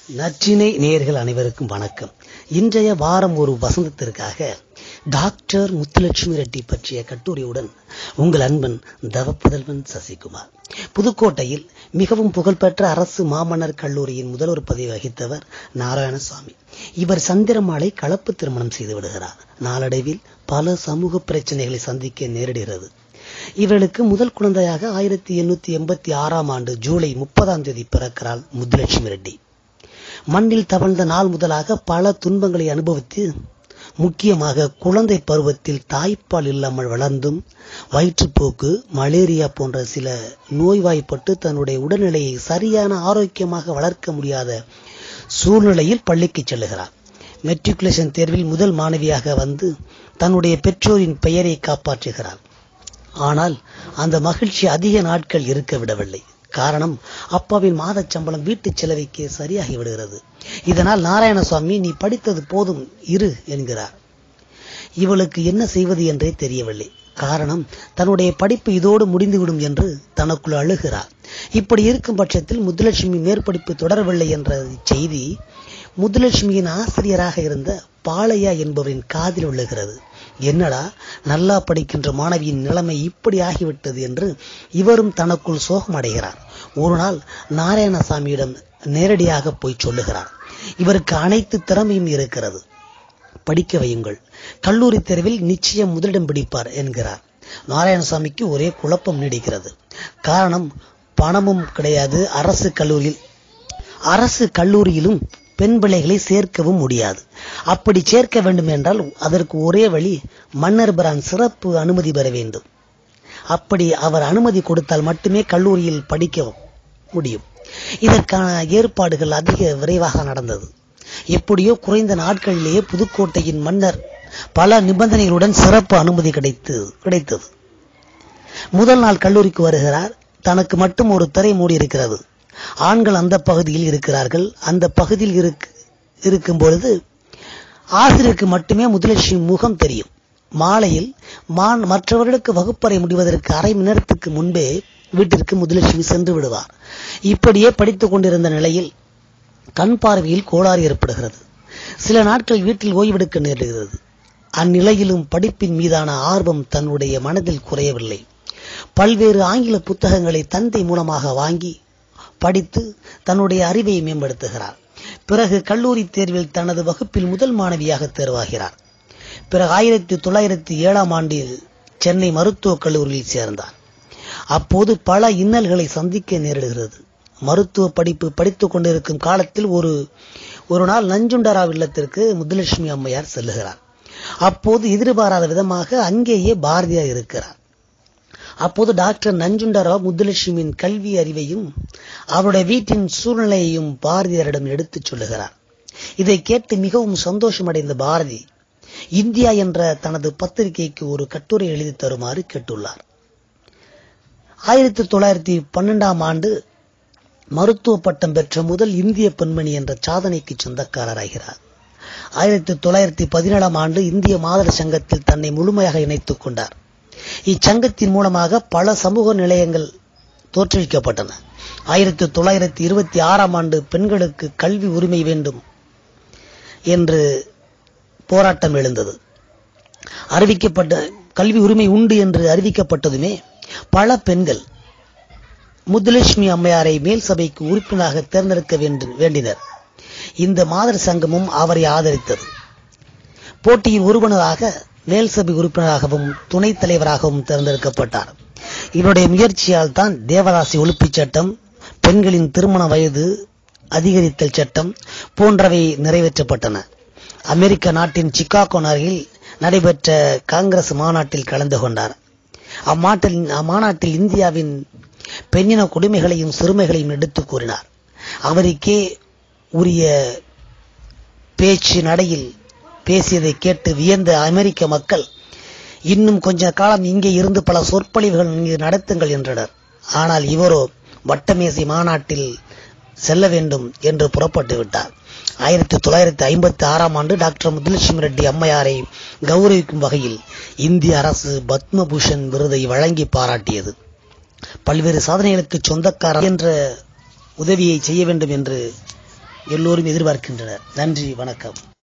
நற்றினை நேயர்கள் அனைவருக்கும் வணக்கம் இன்றைய வாரம் ஒரு வசந்தத்திற்காக டாக்டர் முத்துலட்சுமி ரெட்டி பற்றிய கட்டுரையுடன் உங்கள் அன்பன் தவப்புதல்வன் சசிகுமார் புதுக்கோட்டையில் மிகவும் புகழ்பெற்ற அரசு மாமன்னர் கல்லூரியின் முதல்வர் பதவி வகித்தவர் நாராயணசாமி இவர் சந்திரமாலை கலப்பு திருமணம் செய்து விடுகிறார் நாளடைவில் பல சமூக பிரச்சனைகளை சந்திக்க நேரிடுகிறது இவர்களுக்கு முதல் குழந்தையாக ஆயிரத்தி எண்ணூத்தி எண்பத்தி ஆறாம் ஆண்டு ஜூலை முப்பதாம் தேதி பிறக்கிறாள் முத்துலட்சுமி ரெட்டி மண்ணில் தவழ்ந்த நாள் முதலாக பல துன்பங்களை அனுபவித்து முக்கியமாக குழந்தை பருவத்தில் தாய்ப்பால் இல்லாமல் வளர்ந்தும் வயிற்றுப்போக்கு மலேரியா போன்ற சில நோய்வாய்ப்பட்டு தன்னுடைய உடல்நிலையை சரியான ஆரோக்கியமாக வளர்க்க முடியாத சூழ்நிலையில் பள்ளிக்கு செல்லுகிறார் மெட்ரிகுலேஷன் தேர்வில் முதல் மாணவியாக வந்து தன்னுடைய பெற்றோரின் பெயரை காப்பாற்றுகிறார் ஆனால் அந்த மகிழ்ச்சி அதிக நாட்கள் இருக்க விடவில்லை காரணம் அப்பாவின் மாதச் சம்பளம் வீட்டு செலவைக்கு சரியாகி விடுகிறது இதனால் நாராயணசுவாமி நீ படித்தது போதும் இரு என்கிறார் இவளுக்கு என்ன செய்வது என்றே தெரியவில்லை காரணம் தன்னுடைய படிப்பு இதோடு முடிந்துவிடும் என்று தனக்குள் அழுகிறார் இப்படி இருக்கும் பட்சத்தில் முத்துலட்சுமி மேற்படிப்பு தொடரவில்லை என்ற செய்தி முத்துலட்சுமியின் ஆசிரியராக இருந்த பாளையா என்பவரின் காதில் விழுகிறது என்னடா நல்லா படிக்கின்ற மாணவியின் நிலைமை இப்படி ஆகிவிட்டது என்று இவரும் தனக்குள் சோகமடைகிறார் ஒரு நாள் நாராயணசாமியிடம் நேரடியாக போய் சொல்லுகிறார் இவருக்கு அனைத்து திறமையும் இருக்கிறது படிக்க வையுங்கள் கல்லூரி தேர்வில் நிச்சயம் முதலிடம் பிடிப்பார் என்கிறார் நாராயணசாமிக்கு ஒரே குழப்பம் நீடிக்கிறது காரணம் பணமும் கிடையாது அரசு கல்லூரியில் அரசு கல்லூரியிலும் பெண் பிள்ளைகளை சேர்க்கவும் முடியாது அப்படி சேர்க்க வேண்டும் என்றால் அதற்கு ஒரே வழி மன்னர் பிரான் சிறப்பு அனுமதி பெற வேண்டும் அப்படி அவர் அனுமதி கொடுத்தால் மட்டுமே கல்லூரியில் படிக்க முடியும் இதற்கான ஏற்பாடுகள் அதிக விரைவாக நடந்தது எப்படியோ குறைந்த நாட்களிலேயே புதுக்கோட்டையின் மன்னர் பல நிபந்தனைகளுடன் சிறப்பு அனுமதி கிடைத்து கிடைத்தது முதல் நாள் கல்லூரிக்கு வருகிறார் தனக்கு மட்டும் ஒரு திரை மூடி இருக்கிறது ஆண்கள் அந்த பகுதியில் இருக்கிறார்கள் அந்த பகுதியில் இருக்கு இருக்கும் பொழுது ஆசிரியருக்கு மட்டுமே முதலட்சுமி முகம் தெரியும் மாலையில் மான் மற்றவர்களுக்கு வகுப்பறை முடிவதற்கு அரை மணி நேரத்துக்கு முன்பே வீட்டிற்கு முதலட்சுமி சென்று விடுவார் இப்படியே படித்துக் கொண்டிருந்த நிலையில் கண் பார்வையில் கோளாறு ஏற்படுகிறது சில நாட்கள் வீட்டில் ஓய்வெடுக்க நேரிடுகிறது அந்நிலையிலும் படிப்பின் மீதான ஆர்வம் தன்னுடைய மனதில் குறையவில்லை பல்வேறு ஆங்கில புத்தகங்களை தந்தை மூலமாக வாங்கி படித்து தன்னுடைய அறிவை மேம்படுத்துகிறார் பிறகு கல்லூரி தேர்வில் தனது வகுப்பில் முதல் மாணவியாக தேர்வாகிறார் பிறகு ஆயிரத்தி தொள்ளாயிரத்தி ஏழாம் ஆண்டில் சென்னை மருத்துவக் கல்லூரியில் சேர்ந்தார் அப்போது பல இன்னல்களை சந்திக்க நேரிடுகிறது மருத்துவ படிப்பு படித்துக் கொண்டிருக்கும் காலத்தில் ஒரு ஒரு நாள் நஞ்சுண்டராவ் இல்லத்திற்கு முத்துலட்சுமி அம்மையார் செல்லுகிறார் அப்போது எதிர்பாராத விதமாக அங்கேயே பாரதியார் இருக்கிறார் அப்போது டாக்டர் நஞ்சுண்டராவ் முத்துலட்சுமியின் கல்வி அறிவையும் அவருடைய வீட்டின் சூழ்நிலையையும் பாரதியாரிடம் எடுத்துச் சொல்லுகிறார் இதை கேட்டு மிகவும் சந்தோஷமடைந்த பாரதி இந்தியா என்ற தனது பத்திரிகைக்கு ஒரு கட்டுரை எழுதி தருமாறு கேட்டுள்ளார் ஆயிரத்தி தொள்ளாயிரத்தி பன்னெண்டாம் ஆண்டு மருத்துவ பட்டம் பெற்ற முதல் இந்திய பெண்மணி என்ற சாதனைக்கு சொந்தக்காரராகிறார் ஆயிரத்தி தொள்ளாயிரத்தி பதினேழாம் ஆண்டு இந்திய மாதர் சங்கத்தில் தன்னை முழுமையாக இணைத்துக் கொண்டார் இச்சங்கத்தின் மூலமாக பல சமூக நிலையங்கள் தோற்றுவிக்கப்பட்டன ஆயிரத்தி தொள்ளாயிரத்தி இருபத்தி ஆறாம் ஆண்டு பெண்களுக்கு கல்வி உரிமை வேண்டும் என்று போராட்டம் எழுந்தது அறிவிக்கப்பட்ட கல்வி உரிமை உண்டு என்று அறிவிக்கப்பட்டதுமே பல பெண்கள் முத்துலட்சுமி அம்மையாரை மேல் சபைக்கு உறுப்பினராக தேர்ந்தெடுக்க வேண்டினர் இந்த மாதர் சங்கமும் அவரை ஆதரித்தது போட்டியின் ஒருவனராக மேல் சபை உறுப்பினராகவும் துணைத் தலைவராகவும் தேர்ந்தெடுக்கப்பட்டார் இவருடைய முயற்சியால் தான் தேவதாசி ஒழிப்புச் சட்டம் பெண்களின் திருமண வயது அதிகரித்தல் சட்டம் போன்றவை நிறைவேற்றப்பட்டன அமெரிக்க நாட்டின் சிக்காகோ நகரில் நடைபெற்ற காங்கிரஸ் மாநாட்டில் கலந்து கொண்டார் அம்மாட்டில் அம்மாநாட்டில் இந்தியாவின் பெண்ணின கொடுமைகளையும் சிறுமைகளையும் எடுத்துக் கூறினார் அவருக்கே உரிய பேச்சு நடையில் பேசியதை கேட்டு வியந்த அமெரிக்க மக்கள் இன்னும் கொஞ்ச காலம் இங்கே இருந்து பல சொற்பொழிவுகள் இங்கு நடத்துங்கள் என்றனர் ஆனால் இவரோ வட்டமேசை மாநாட்டில் செல்ல வேண்டும் என்று புறப்பட்டு விட்டார் ஆயிரத்தி தொள்ளாயிரத்தி ஐம்பத்தி ஆறாம் ஆண்டு டாக்டர் முத்துலட்சுமி ரெட்டி அம்மையாரை கௌரவிக்கும் வகையில் இந்திய அரசு பத்மபூஷன் விருதை வழங்கி பாராட்டியது பல்வேறு சாதனைகளுக்கு சொந்தக்காரர் என்ற உதவியை செய்ய வேண்டும் என்று எல்லோரும் எதிர்பார்க்கின்றனர் நன்றி வணக்கம்